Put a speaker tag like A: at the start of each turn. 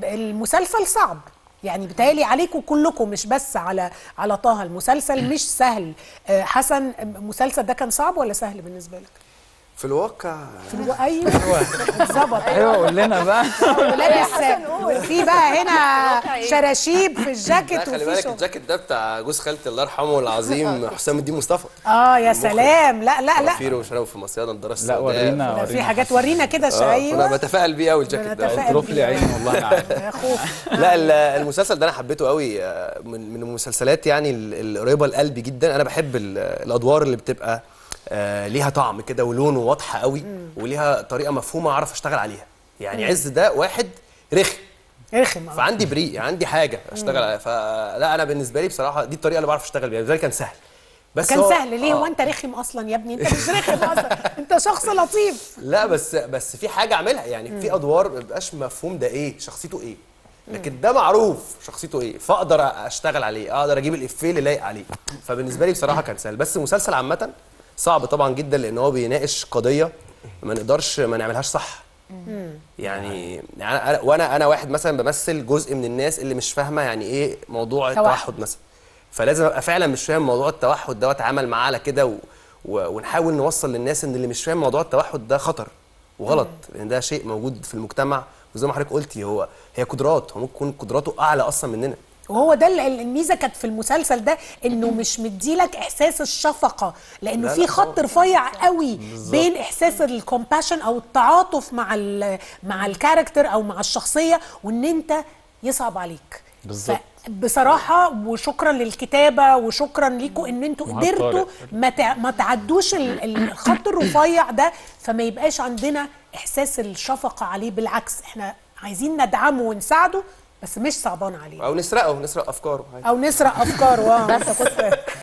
A: المسلسل صعب يعني بيتهيألي عليكم كلكم مش بس على على طه المسلسل مش سهل آه، حسن المسلسل ده كان صعب ولا سهل بالنسبه لك؟
B: في الواقع
A: في الو... ايوه اتظبط
C: ايوه قول لنا بقى
A: ولابس في بقى هنا شراشيب في الجاكيت
B: لا خلي
A: وفي
B: بالك
A: شغل.
B: الجاكيت ده بتاع جوز خالتي الله يرحمه العظيم حسام الدين مصطفى
A: اه يا
B: المخرج.
A: سلام لا لا لا
B: وفيرو وشراب في مصيادة الدراسة
C: لا
B: السوداء.
C: ورينا
A: ده في
C: ورينا
A: حاجات ورينا كده
B: اه انا
A: ايوه
B: بتفائل بيه قوي الجاكيت ده
A: بنتفائل
C: اطرف لي عيني والله انا عارف
A: يا خوف
B: لا ال- المسلسل ده انا حبيته قوي آه، من من المسلسلات يعني ال- القريبه لقلبي جدا انا بحب ال- الادوار اللي بتبقى آه، ليها طعم كده ولون واضحه قوي وليها طريقه مفهومه اعرف اشتغل عليها يعني عز ده واحد رخم
A: رخم آه.
B: فعندي بريء عندي حاجه اشتغل عليها فلا انا بالنسبه لي بصراحه دي الطريقه اللي بعرف اشتغل بيها بالنسبه لي كان سهل بس
A: كان
B: هو-
A: سهل ليه
B: آه.
A: هو انت رخم اصلا يا ابني انت مش رخم اصلا انت شخص لطيف
B: لا بس بس في حاجه اعملها يعني في ادوار ما بيبقاش مفهوم ده ايه شخصيته ايه لكن ده معروف شخصيته ايه فاقدر اشتغل عليه اقدر اجيب الافيه اللي لايق عليه فبالنسبه لي بصراحه كان سهل بس المسلسل عامه صعب طبعا جدا لان هو بيناقش قضيه ما نقدرش ما نعملهاش صح يعني يعني أنا وانا انا واحد مثلا بمثل جزء من الناس اللي مش فاهمه يعني ايه موضوع
A: توحد.
B: التوحد مثلا فلازم ابقى فعلا مش فاهم موضوع التوحد ده واتعامل معاه على كده و... و... ونحاول نوصل للناس ان اللي مش فاهم موضوع التوحد ده خطر وغلط لان ده شيء موجود في المجتمع وزي ما حضرتك قلتي هو هي قدرات هو ممكن يكون قدراته اعلى اصلا مننا
A: وهو ده ال- ال- الميزه كانت في المسلسل ده انه مش مديلك احساس الشفقه لانه
B: لا،
A: في
B: لا،
A: خط رفيع قوي بين احساس الكومباشن او التعاطف مع ال مع الكاركتر او مع الشخصيه وان انت يصعب عليك
C: بالظبط.
A: ف- بصراحه وشكرا للكتابه وشكرا ليكم ان انتوا
C: وهاب
A: قدرتوا
C: طارق.
A: ما تع- ما تعدوش ال- ال- الخط الرفيع ده فما يبقاش عندنا احساس الشفقه عليه بالعكس احنا عايزين ندعمه ونساعده بس مش صعبان عليه
B: او نسرقه نسرق افكاره
A: او نسرق افكاره اه انت كنت